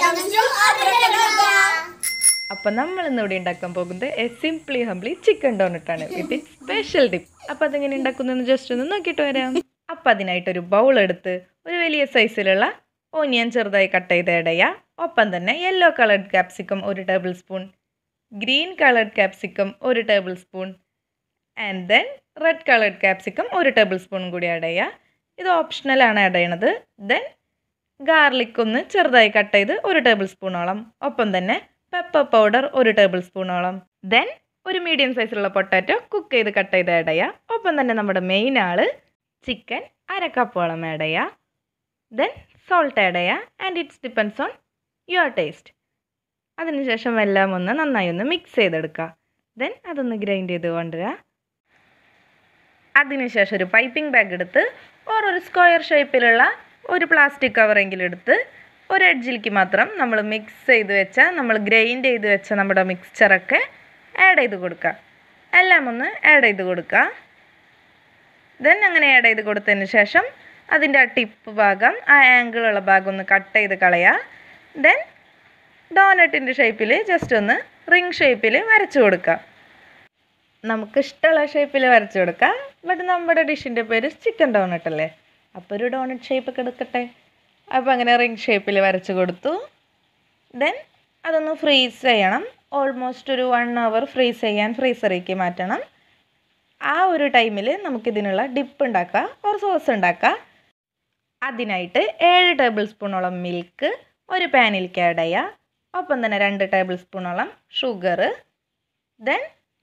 Welcome to Abracadabra. അപ്പം നമ്മൾ ഇന്ന് ഇവിടെ ഉണ്ടാക്കാൻ പോകുന്നത് എ സിംപ്ലി ഹംപ്ലി ചിക്കൻ ഡോണറ്റാണ് വിത്ത് സ്പെഷ്യൽ ഡിപ്പ് അപ്പം അതെങ്ങനെ ഉണ്ടാക്കുന്നതെന്ന് ജസ്റ്റ് ഒന്ന് നോക്കിയിട്ട് വരാം അപ്പം അതിനായിട്ടൊരു ബൗൾ എടുത്ത് ഒരു വലിയ സൈസിലുള്ള ഓനിയൻ ചെറുതായി കട്ട് ചെയ്ത് ഇടയ ഒപ്പം തന്നെ യെല്ലോ കളർഡ് ക്യാപ്സിക്കം ഒരു tablespoon green coloured capsicum ഒരു tablespoon and then red coloured capsicum ഒരു ടേബിൾ സ്പൂൺ കൂടി ആഡ് ചെയ്യുക ഇത് ഓപ്ഷണലാണ് ആഡ് ചെയ്യണത് ദെൻ ഗാർലിക് ഒന്ന് ചെറുതായി കട്ട് ചെയ്ത് ഒരു ടേബിൾ സ്പൂണോളം ഒപ്പം തന്നെ പെപ്പർ പൗഡർ ഒരു ടേബിൾ സ്പൂണോളം ദെൻ ഒരു മീഡിയം സൈസിലുള്ള പൊട്ടാറ്റോ കുക്ക് ചെയ്ത് കട്ട് ചെയ്ത് ആഡ് ചെയ്യുക ഒപ്പം തന്നെ നമ്മുടെ മെയിൻ ആള് ചിക്കൻ അര കപ്പോളം ആഡ് ചെയ്യുക ദെൻ സോൾട്ട് ആഡ് ചെയ്യുക and it's depends on your taste അതിനുശേഷം എല്ലാം ഒന്ന് നന്നായി ഒന്ന് മിക്സ് ചെയ്തെടുക്കുക ദെൻ അതൊന്ന് ഗ്രൈൻഡ് ചെയ്ത് കൊണ്ടുവരിക അതിനുശേഷം ഒരു പൈപ്പിംഗ് ബാഗ് എടുത്ത് ഓർ ഒരു സ്ക്വയർ ഷേപ്പിലുള്ള ഒരു പ്ലാസ്റ്റിക് കവറെങ്കിലും എടുത്ത് ഒരു എഡ്ജിലേക്ക് മാത്രം നമ്മൾ മിക്സ് ചെയ്ത് വെച്ച നമ്മൾ ഗ്രൈൻഡ് ചെയ്ത് വെച്ച നമ്മുടെ മിക്സ്ചറൊക്കെ ആഡ് ചെയ്ത് കൊടുക്കുക എല്ലാം ഒന്ന് ആഡ് ചെയ്ത് കൊടുക്കുക ദെൻ അങ്ങനെ ആഡ് ചെയ്ത് കൊടുത്തതിന് ശേഷം അതിൻ്റെ ആ ടിപ്പ് ഭാഗം ആ ആംഗിളുള്ള ഭാഗം ഒന്ന് കട്ട് ചെയ്ത് കളയുക ദെൻ ഡോനറ്റിൻ്റെ ഷേപ്പിൽ ജസ്റ്റ് ഒന്ന് റിങ് ഷേപ്പിൽ വരച്ചു കൊടുക്കുക നമുക്ക് ഇഷ്ടമുള്ള ഷേപ്പിൽ വരച്ചു കൊടുക്കാം ബട്ട് നമ്മുടെ ഡിഷിൻ്റെ പേര് ചിക്കൻ ഡോണറ്റ് അല്ലേ അപ്പോൾ ഒരു ഡോണറ്റ് ഷേപ്പ് ഒക്കെ എടുക്കട്ടെ അപ്പോൾ അങ്ങനെ റിംഗ് ഷേപ്പിൽ വരച്ച് കൊടുത്തു ദെൻ അതൊന്ന് ഫ്രീസ് ചെയ്യണം ഓൾമോസ്റ്റ് ഒരു വൺ അവർ ഫ്രീസ് ചെയ്യാൻ ഫ്രീസറിലേക്ക് മാറ്റണം ആ ഒരു ടൈമിൽ നമുക്കിതിനുള്ള ഡിപ്പ് ഉണ്ടാക്കാം ഓർ സോസ് ഉണ്ടാക്കാം അതിനായിട്ട് ഏഴ് ടേബിൾ സ്പൂണോളം മിൽക്ക് ഒരു പാനിലേക്ക് ആഡ് ചെയ്യുക ഒപ്പം തന്നെ രണ്ട് ടേബിൾ സ്പൂണോളം ഷുഗർ ദെൻ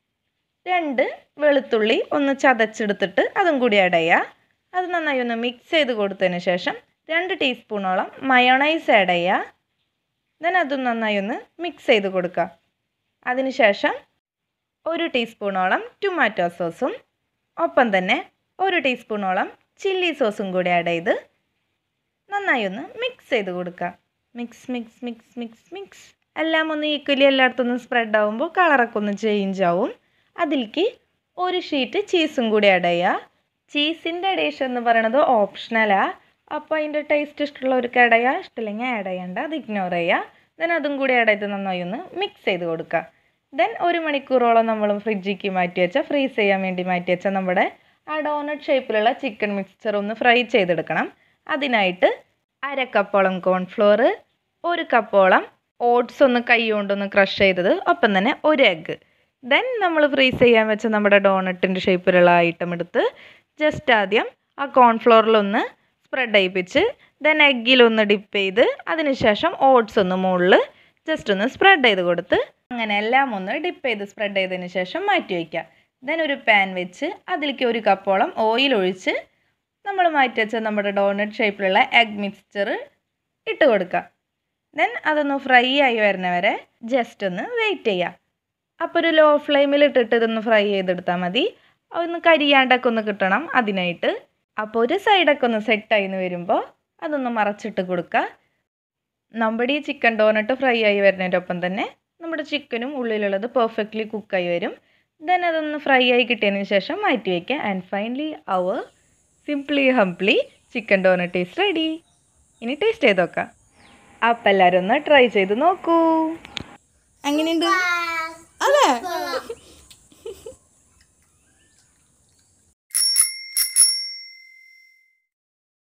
രണ്ട് വെളുത്തുള്ളി ഒന്ന് ചതച്ചെടുത്തിട്ട് അതും കൂടി ആഡ് ചെയ്യുക അത് നന്നായി ഒന്ന് മിക്സ് ചെയ്ത് കൊടുത്തതിന് ശേഷം രണ്ട് ടീസ്പൂണോളം മയോണൈസ് ആഡ് ചെയ്യുക ദെൻ അതും നന്നായി ഒന്ന് മിക്സ് ചെയ്ത് കൊടുക്കുക അതിനുശേഷം ഒരു ടീസ്പൂണോളം ടൊമാറ്റോ സോസും ഒപ്പം തന്നെ ഒരു ടീസ്പൂണോളം ചില്ലി സോസും കൂടി ആഡ് ചെയ്ത് നന്നായി ഒന്ന് മിക്സ് ചെയ്ത് കൊടുക്കുക mix mix mix mix mix എല്ലാം ഒന്ന് ഈക്വലി എല്ലായിടത്തുനിന്നും സ്പ്രെഡ് ആകുമ്പോൾ കളറൊക്കെ ഒന്ന് ചേഞ്ച് ആവും അതിലേക്ക് ഒരു ഷീറ്റ് ചീസും കൂടി ആഡ് ചെയ്യുക ചീസിൻ്റെ ഡിഷ് എന്ന് പറയുന്നത് ഓപ്ഷണലാണ് അപ്പോൾ അതിൻ്റെ ടേസ്റ്റ് ഇഷ്ടമുള്ളവർക്ക് ആഡ് ചെയ്യുക ഇഷ്ടമില്ലെങ്കിൽ ആഡ് ചെയ്യണ്ട അത് ഇഗ്നോർ ചെയ്യുക ദെൻ അതും കൂടി ആഡ് ചെയ്ത് നന്നായി ഒന്ന് മിക്സ് ചെയ്ത് കൊടുക്കുക ദെൻ ഒരു മണിക്കൂറോളം നമ്മൾ ഫ്രിഡ്ജിലേക്ക് മാറ്റി വെച്ചാൽ ഫ്രീസ് ചെയ്യാൻ വേണ്ടി മാറ്റി വെച്ചാൽ നമ്മുടെ ആ ഡോണറ്റ് ഷേപ്പിലുള്ള ചിക്കൻ മിക്സ്ചർ ഒന്ന് ഫ്രൈ ചെയ്തെടുക്കണം അതിനായിട്ട് അര കപ്പോളം കോൺഫ്ലോർ ഒരു കപ്പോളം ഓട്സ് ഒന്ന് കൈ കൊണ്ടൊന്ന് ക്രഷ് ചെയ്തത് ഒപ്പം തന്നെ ഒരു എഗ്ഗ് ദെൻ നമ്മൾ ഫ്രീസ് ചെയ്യാൻ വെച്ച നമ്മുടെ ഡോണറ്റിൻ്റെ ഷേപ്പിലുള്ള ഐറ്റം എടുത്ത് ജസ്റ്റ് ആദ്യം ആ കോൺഫ്ലോറിലൊന്ന് സ്പ്രെഡ് ചെയ്യിപ്പിച്ച് ദെൻ എഗ്ഗിലൊന്ന് ഡിപ്പ് ചെയ്ത് അതിനുശേഷം ഓട്സ് ഒന്ന് മുകളിൽ ജസ്റ്റ് ഒന്ന് സ്പ്രെഡ് ചെയ്ത് കൊടുത്ത് അങ്ങനെ എല്ലാം ഒന്ന് ഡിപ്പ് ചെയ്ത് സ്പ്രെഡ് ചെയ്തതിന് ശേഷം മാറ്റി വയ്ക്കുക ദെൻ ഒരു പാൻ വെച്ച് അതിലേക്ക് ഒരു കപ്പോളം ഓയിൽ ഒഴിച്ച് നമ്മൾ മാറ്റി വെച്ച നമ്മുടെ ഡോണറ്റ് ഷേപ്പിലുള്ള എഗ് മിക്സ്ചർ ഇട്ട് കൊടുക്കുക ദെൻ അതൊന്ന് ഫ്രൈ ആയി വരുന്ന വരെ ജസ്റ്റ് ഒന്ന് വെയിറ്റ് ചെയ്യുക അപ്പോൾ ഒരു ലോ ഫ്ലെയിമിൽ ഇട്ടിട്ട് ഇതൊന്ന് ഫ്രൈ ചെയ്തെടുത്താൽ മതി അതൊന്ന് കരിയാണ്ടൊക്കെ ഒന്ന് കിട്ടണം അതിനായിട്ട് അപ്പോൾ ഒരു സൈഡൊക്കെ ഒന്ന് സെറ്റായി വരുമ്പോൾ അതൊന്ന് മറച്ചിട്ട് കൊടുക്കുക നമ്മുടെ ഈ ചിക്കൻ ഡോനട്ട് ഫ്രൈ ആയി വരുന്നതിൻ്റെ ഒപ്പം തന്നെ നമ്മുടെ ചിക്കനും ഉള്ളിലുള്ളത് പെർഫെക്റ്റ്ലി കുക്കായി വരും ദെൻ അതൊന്ന് ഫ്രൈ ആയി കിട്ടിയതിന് ശേഷം മാറ്റി വയ്ക്കുക and finally our simply humply chicken donut is ready ഇനി ടേസ്റ്റ് ചെയ്ത് നോക്കാം അപ്പം എല്ലാവരും ഒന്ന് ട്രൈ ചെയ്ത് നോക്കൂ എങ്ങനെയുണ്ട് അതെ